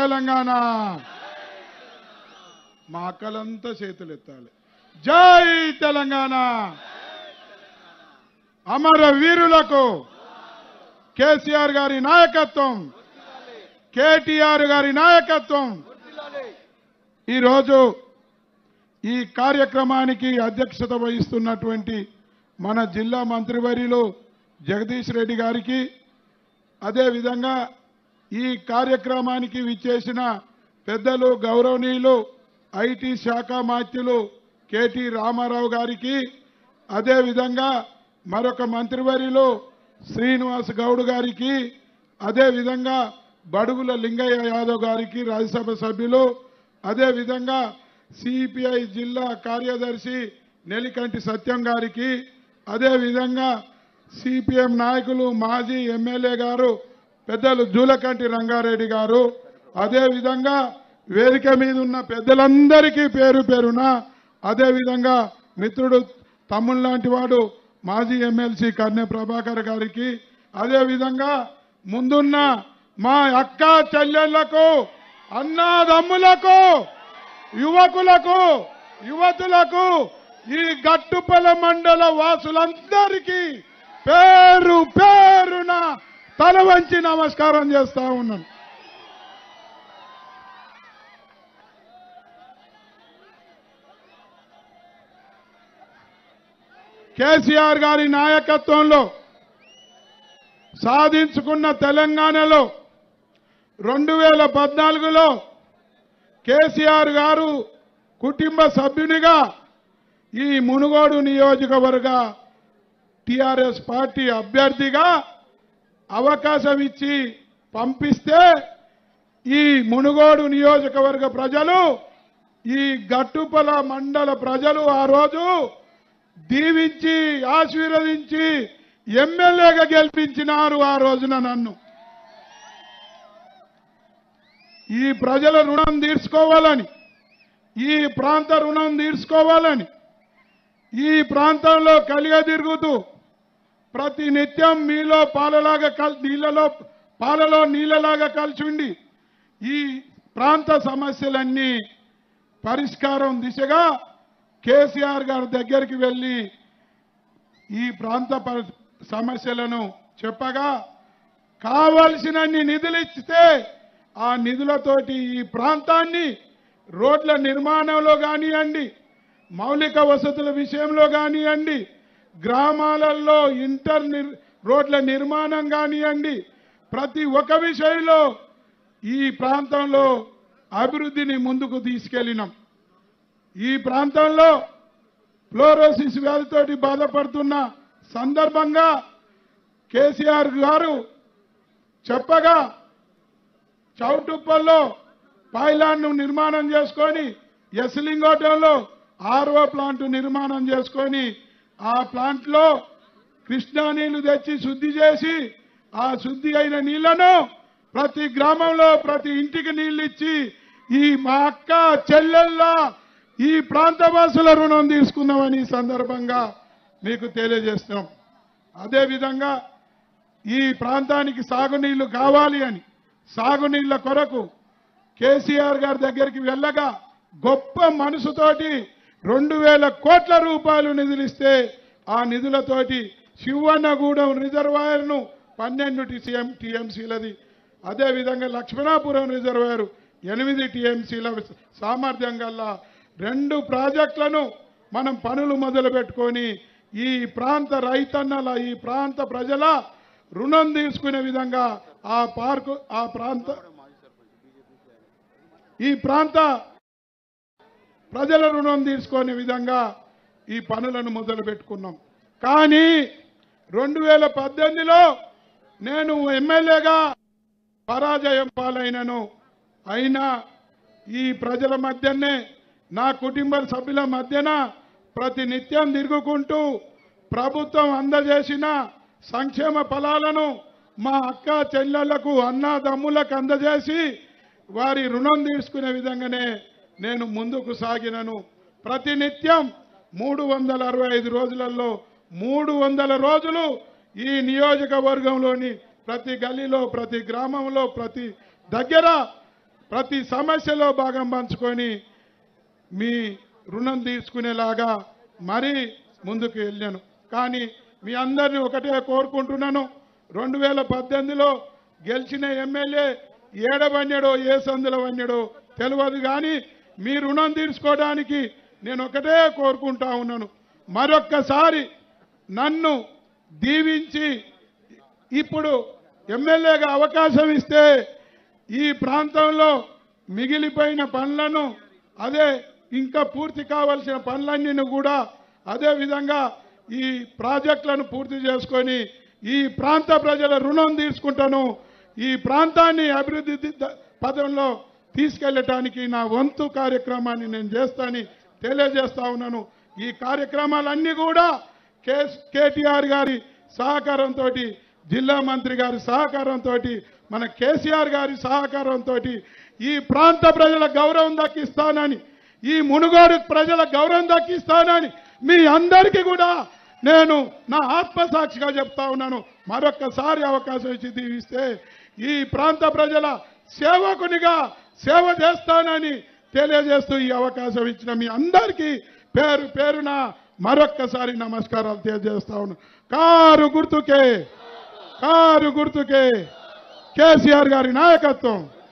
తెలంగాణ మా అక్కలంతా చేతులు ఎత్తాలి జై తెలంగాణ అమర వీరులకు కేసీఆర్ గారి నాయకత్వం కేటీఆర్ గారి నాయకత్వం ఈరోజు ఈ కార్యక్రమానికి అధ్యక్షత వహిస్తున్నటువంటి మన జిల్లా మంత్రివర్యులు జగదీష్ రెడ్డి గారికి అదేవిధంగా ఈ కార్యక్రమానికి విచ్చేసిన పెద్దలు గౌరవనీయులు ఐటీ శాఖ మాత్యులు కేటీ రామారావు గారికి అదేవిధంగా మరొక మంత్రివర్యులు శ్రీనివాస్ గౌడ్ గారికి అదేవిధంగా బడుగుల లింగయ్య యాదవ్ గారికి రాజ్యసభ సభ్యులు అదేవిధంగా సిపిఐ జిల్లా కార్యదర్శి నెలికంటి సత్యం గారికి అదేవిధంగా సిపిఎం నాయకులు మాజీ ఎమ్మెల్యే గారు పెద్దలు జూలకంటి రంగారెడ్డి గారు అదేవిధంగా వేదిక మీద ఉన్న పెద్దలందరికీ పేరు పేరున అదేవిధంగా మిత్రుడు తమ్ముళ్ళ లాంటి వాడు మాజీ ఎమ్మెల్సీ కన్నె ప్రభాకర్ గారికి అదేవిధంగా ముందున్న మా అక్క చెల్లెళ్లకు అన్నాదమ్ములకు యువకులకు యువతులకు ఈ గట్టుపల మండల వాసులందరికీ పేరు పేరున తల వంచి నమస్కారం చేస్తా ఉన్నాను కేసీఆర్ గారి నాయకత్వంలో సాధించుకున్న తెలంగాణలో రెండు వేల పద్నాలుగులో కేసీఆర్ గారు కుటుంబ సభ్యునిగా ఈ మునుగోడు నియోజకవర్గ టిఆర్ఎస్ పార్టీ అభ్యర్థిగా అవకాశం ఇచ్చి పంపిస్తే ఈ మునుగోడు నియోజకవర్గ ప్రజలు ఈ గట్టుపల మండల ప్రజలు ఆ రోజు దీవించి ఆశీర్వదించి ఎమ్మెల్యేగా గెలిపించినారు ఆ రోజున నన్ను ఈ ప్రజల రుణం తీర్చుకోవాలని ఈ ప్రాంత రుణం తీర్చుకోవాలని ఈ ప్రాంతంలో కలిగ తిరుగుతూ ప్రతి నిత్యం మీలో పాలలాగా కల్ నీళ్ళలో పాలలో నీళ్ళలాగా కలిసి ఉండి ఈ ప్రాంత సమస్యలన్నీ పరిష్కారం దిశగా కేసీఆర్ గారి దగ్గరికి వెళ్ళి ఈ ప్రాంత ప- సమస్యలను చెప్పగా కావలసినన్ని నిధులు ఇస్తే ఆ నిధులతోటి ఈ ప్రాంతాన్ని రోడ్ల నిర్మాణంలో కానివ్వండి మౌలిక వసతుల విషయంలో కానివ్వండి గ్రామాలలో ఇంటర్ నిర్- రోడ్ల నిర్మాణం కానివ్వండి ప్రతి ఒక్క విషయంలో ఈ ప్రాంతంలో అభివృద్ధిని ముందుకు తీసుకెళ్ళినాం ఈ ప్రాంతంలో ఫ్లోరోసిస్ వ్యాధితోటి బాధపడుతున్న సందర్భంగా కేసీఆర్ గారు చెప్పగా చౌటుప్పల్లో పైలాన్ను నిర్మాణం చేసుకొని ఎస్లింగోటంలో ఆర్ఓ ప్లాంట్ నిర్మాణం చేసుకొని ఆ ప్లాంట్లో కృష్ణా నీళ్లు తెచ్చి శుద్ధి చేసి ఆ శుద్ధి అయిన నీళ్లను ప్రతి గ్రామంలో ప్రతి ఇంటికి నీళ్లు ఇచ్చి ఈ మా అక్క చెల్లెళ్ళ ఈ ప్రాంత వాసుల రుణం తీసుకుందామని ఈ సందర్భంగా మీకు తెలియజేస్తున్నాం అదేవిధంగా ఈ ప్రాంతానికి సాగునీళ్లు కావాలి అని సాగునీళ్ల కొరకు కేసీఆర్ గారి దగ్గరికి వెళ్ళగా గొప్ప మనసుతోటి రెండు వేల కోట్ల రూపాయలు నిధులిస్తే ఆ నిధులతోటి శివన్నగూడెం రిజర్వాయర్ను పన్నెండు టీఎం టీఎంసీలది అదేవిధంగా లక్ష్మణాపురం రిజర్వాయర్ ఎనిమిది టీఎంసీల సామర్థ్యం గల రెండు ప్రాజెక్టులను మనం పనులు మొదలు పెట్టుకొని ఈ ప్రాంత రైతన్నల ఈ ప్రాంత ప్రజల రుణం తీసుకునే విధంగా ఆ పార్కు ఆ ప్రాంత ఈ ప్రాంత ప్రజల రుణం తీసుకునే విధంగా ఈ పనులను మొదలు పెట్టుకున్నాం కానీ రెండు వేల పద్దెనిమిదిలో నేను ఎమ్మెల్యేగా పరాజయం పాలైనను అయినా ఈ ప్రజల మధ్యనే నా కుటుంబ సభ్యుల మధ్యన ప్రతి నిత్యం తిరుగుకుంటూ ప్రభుత్వం అందజేసిన సంక్షేమ ఫలాలను మా అక్క చెల్లెళ్లకు అన్నదమ్ములకు అందజేసి వారి రుణం తీసుకునే విధంగానే నేను ముందుకు సాగినను ప్రతినిత్యం మూడు వందల అరవై ఐదు రోజులలో మూడు వందల రోజులు ఈ నియోజకవర్గంలోని ప్రతి గల్లీలో ప్రతి గ్రామంలో ప్రతి దగ్గర ప్రతి సమస్యలో భాగం పంచుకొని మీ రుణం తీసుకునేలాగా మరీ ముందుకు వెళ్ళాను కానీ మీ అందరినీ ఒకటే కోరుకుంటున్నాను రెండు వేల పద్దెనిమిదిలో గెలిచిన ఎమ్మెల్యే ఏడవన్యడో ఏ సందులో వన్యడో తెలియదు కానీ మీ రుణం తీర్చుకోవడానికి నేను ఒకటే కోరుకుంటా ఉన్నాను మరొక్కసారి నన్ను దీవించి ఇప్పుడు ఎమ్మెల్యేగా అవకాశం ఇస్తే ఈ ప్రాంతంలో మిగిలిపోయిన పనులను అదే ఇంకా పూర్తి కావాల్సిన పనులన్నీ కూడా అదే విధంగా ఈ ప్రాజెక్టులను పూర్తి చేసుకొని ఈ ప్రాంత ప్రజల రుణం తీసుకుంటాను ఈ ప్రాంతాన్ని అభివృద్ధి ది- పదంలో తీసుకెళ్ళటానికి నా వంతు కార్యక్రమాన్ని నేను చేస్తానని తెలియజేస్తా ఉన్నాను ఈ కార్యక్రమాలన్నీ కూడా కే కేటీఆర్ గారి సహకారంతో జిల్లా మంత్రి గారి సహకారంతో మన కేసీఆర్ గారి సహకారంతో ఈ ప్రాంత ప్రజల గౌరవం దక్కిస్తానని ఈ మునుగోడు ప్రజల గౌరవం దక్కిస్తానని మీ అందరికీ కూడా నేను నా ఆత్మసాక్షిగా చెప్తా ఉన్నాను మరొక్కసారి అవకాశం ఇచ్చి దీవిస్తే ఈ ప్రాంత ప్రజల సేవకునిగా సేవ చేస్తానని తెలియజేస్తూ ఈ అవకాశం ఇచ్చిన మీ అందరికీ పేరు పేరున మరొక్కసారి నమస్కారాలు తెలియజేస్తా ఉన్నాను కారు గుర్తుకే కారు గుర్తుకే కేసీఆర్ గారి నాయకత్వం